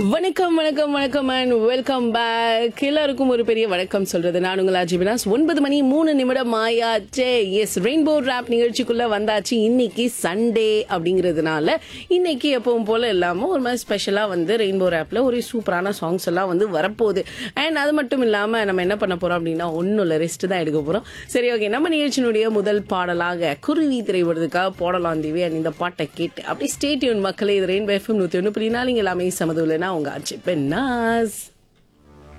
வணக்கம் வணக்கம் வணக்கம் அண்ட் வெல்கம் பேக் எல்லாருக்கும் ஒரு பெரிய வணக்கம் சொல்றது நான் உங்கள் அஜிபினாஸ் ஒன்பது மணி மூணு நிமிடம் ஆயாச்சே எஸ் ரெயின்போ ரேப் நிகழ்ச்சிக்குள்ள வந்தாச்சு இன்னைக்கு சண்டே அப்படிங்கிறதுனால இன்னைக்கு எப்பவும் போல இல்லாம ஒரு மாதிரி ஸ்பெஷலா வந்து ரெயின்போ ரேப்ல ஒரு சூப்பரான சாங்ஸ் எல்லாம் வந்து வரப்போகுது அண்ட் அது மட்டும் இல்லாம நம்ம என்ன பண்ண போறோம் அப்படின்னா ஒன்றும் இல்லை ரெஸ்ட் தான் எடுக்க போறோம் சரி ஓகே நம்ம நிகழ்ச்சியினுடைய முதல் பாடலாக குருவி திரைப்படத்துக்காக போடலாம் தேவி அண்ட் இந்த பாட்டை கேட்டு அப்படி ஸ்டேட்யூன் மக்களே இது ரெயின்போ எஃப்எம் நூற்றி ஒன்று புள்ளி நாலு இங்க எல்லாமே சமதுலனா உங்க ஆச்சு பெண்ணாஸ்